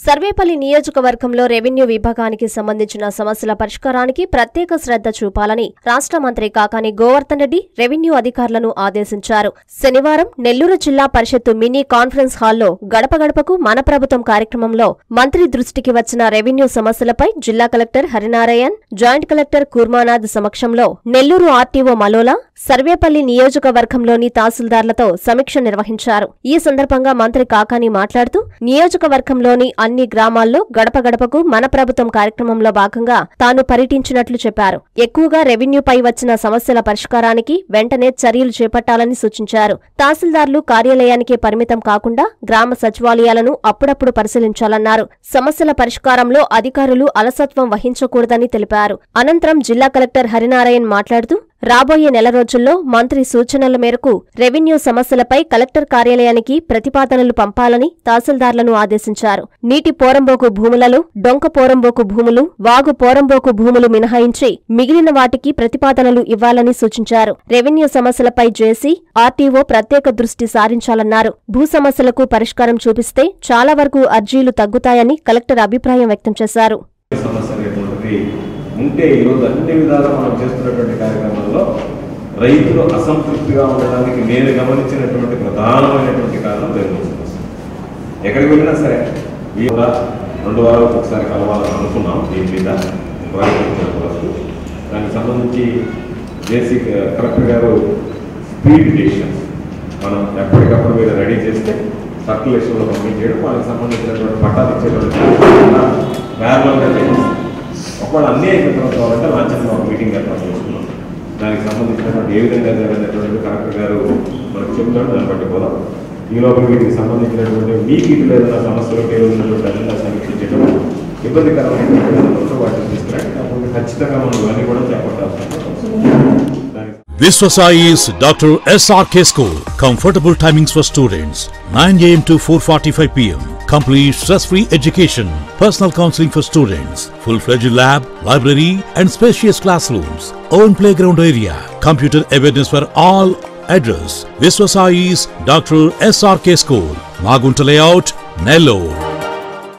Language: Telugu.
సర్వేపల్లి నియోజకవర్గంలో రెవెన్యూ విభాగానికి సంబంధించిన సమస్యల పరిష్కారానికి ప్రత్యేక శ్రద్ధ చూపాలని రాష్ట్ర మంత్రి కాకాని గోవర్ధన్ రెడ్డి రెవెన్యూ అధికారులను ఆదేశించారు శనివారం నెల్లూరు జిల్లా పరిషత్తు మినీ కాన్ఫరెన్స్ హాల్లో గడప గడపకు మన ప్రభుత్వం కార్యక్రమంలో మంత్రి దృష్టికి వచ్చిన రెవెన్యూ సమస్యలపై జిల్లా collector Harinarayan joint collector Kurmanath సమక్షంలో నెల్లూరు ఆర్టీఓ మలోలా సర్వేపల్లి నియోజకవర్గంలోని తహసీల్దార్లతో సమీక్ష నిర్వహించారు ఈ సందర్భంగా మంత్రి కాకాని మాట్లాడుతూ నియోజకవర్గంలోని అన్ని గ్రామాల్లో గడప గడపకు మన ప్రభుత్వం కార్యక్రమంలో భాగంగా తాను పర్యటించినట్లు చెప్పారు ఎక్కువగా రెవెన్యూపై వచ్చిన సమస్యల పరిష్కారానికి వెంటనే చర్యలు చేపట్టాలని సూచించారు తహసీల్దార్లు కార్యాలయానికే పరిమితం కాకుండా గ్రామ సచివాలయాలను అప్పుడప్పుడు పరిశీలించాలన్నారు సమస్యల పరిష్కారంలో అధికారులు అలసత్వం వహించకూడదని తెలిపారు అనంతరం జిల్లా కలెక్టర్ హరినారాయణ్ మాట్లాడుతూ రాబోయే నెల రోజుల్లో మంత్రి సూచనల మేరకు రెవెన్యూ సమస్యలపై కలెక్టర్ కార్యాలయానికి ప్రతిపాదనలు పంపాలని తహసీల్దార్లను ఆదేశించారు నీటి పోరంబోకు భూములలో డొంక పోరంబోకు భూములు వాగు పోరంబోకు భూములు మినహాయించి మిగిలిన వాటికి ప్రతిపాదనలు ఇవ్వాలని సూచించారు రెవెన్యూ సమస్యలపై జేసీ ఆర్టీఓ ప్రత్యేక దృష్టి సారించాలన్నారు భూ సమస్యలకు పరిష్కారం చూపిస్తే చాలా వరకు అర్జీలు తగ్గుతాయని కలెక్టర్ అభిప్రాయం వ్యక్తం చేశారు సమస్య అనేటువంటిది ఉంటే ఈరోజు అన్ని విధాలా మనం చేస్తున్నటువంటి కార్యక్రమంలో రైతులు అసంతృప్తిగా ఉండడానికి నేను గమనించినటువంటి ప్రధానమైనటువంటి కారణం రెవెన్యూ సమస్య ఎక్కడికి వెళ్ళినా సరే ఈ కూడా రెండు వారాలకు ఒకసారి కలవాలని అనుకున్నాం దీని మీద ప్రారంభించిన వరకు దానికి సంబంధించి జేసీ కలెక్టర్ గారు స్పీడ్ డిసిషన్స్ మనం ఎప్పటికప్పుడు మీరు రెడీ చేస్తే సర్క్యులేషన్లో పంపించేయడం వాళ్ళకి సంబంధించినటువంటి పట్టాలు ఇచ్చేటువంటి ప్యారలల్గా చేస్తాం ఒకవేళ అన్నీ అయిపోయిన తర్వాత కావాలంటే లాంఛనంగా ఒక మీటింగ్ ఏర్పాటు చేసుకున్నాం దానికి సంబంధించినటువంటి ఏ విధంగా జరిగినటువంటి కలెక్టర్ గారు మనకు చెప్తాడు దాన్ని బట్టి పోదాం ఈ లోపల వీటికి సంబంధించినటువంటి మీకు ఇటు ఏదైనా సమస్యలు ఉన్నటువంటి అన్ని సమీక్షించడం ఇబ్బందికరమైనటువంటి ఏదైనా ఉంటే వాటిని తీసుకురండి కాకపోతే ఖచ్చితంగా మనం ఇవన్నీ కూడా చేపట్టాల్సిన అవసరం ఉంది. దానికి Viswasai is Dr. SRK School. Comfortable timings for students 9 am to 4:45 pm. Complete stress-free education, personal counseling for students, full-fledged lab, library, and spacious classrooms. Own playground area, computer awareness for all. Address: Viswasai's Dr. SRK School, Magunta Layout, Nellore.